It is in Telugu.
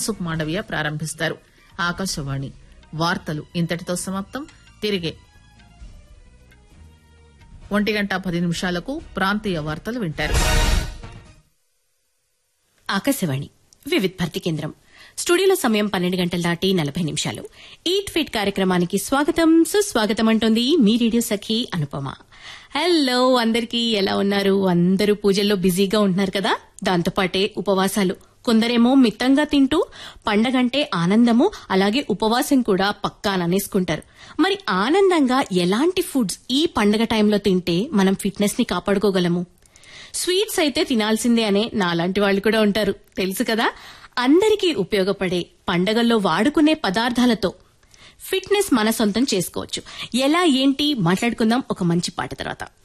మన్సుఖ్ మాండవీయ ప్రారంభిస్తారు ఆకాశవాణి వార్తలు ఇంతటితో సమాప్తం తిరిగే ఒంటి గంట పది నిమిషాలకు ప్రాంతీయ వార్తలు వింటారు ఆకాశవాణి వివిధ్ భర్తీ కేంద్రం స్టూడియోలో సమయం పన్నెండు గంటల దాటి నలభై నిమిషాలు ఈట్ ఫిట్ కార్యక్రమానికి స్వాగతం సుస్వాగతం అంటోంది మీ రేడియో సఖి అనుపమ హలో అందరికీ ఎలా ఉన్నారు అందరూ పూజల్లో బిజీగా ఉంటున్నారు కదా దాంతోపాటే ఉపవాసాలు కొందరేమో మిత్తంగా తింటూ పండగంటే ఆనందము అలాగే ఉపవాసం కూడా పక్కా అనేసుకుంటారు మరి ఆనందంగా ఎలాంటి ఫుడ్స్ ఈ పండగ టైంలో తింటే మనం ఫిట్నెస్ ని కాపాడుకోగలము స్వీట్స్ అయితే తినాల్సిందే అనే నాలాంటి వాళ్ళు కూడా ఉంటారు తెలుసు కదా అందరికీ ఉపయోగపడే పండగల్లో వాడుకునే పదార్థాలతో ఫిట్నెస్ మన సొంతం చేసుకోవచ్చు ఎలా ఏంటి మాట్లాడుకుందాం ఒక మంచి పాట తర్వాత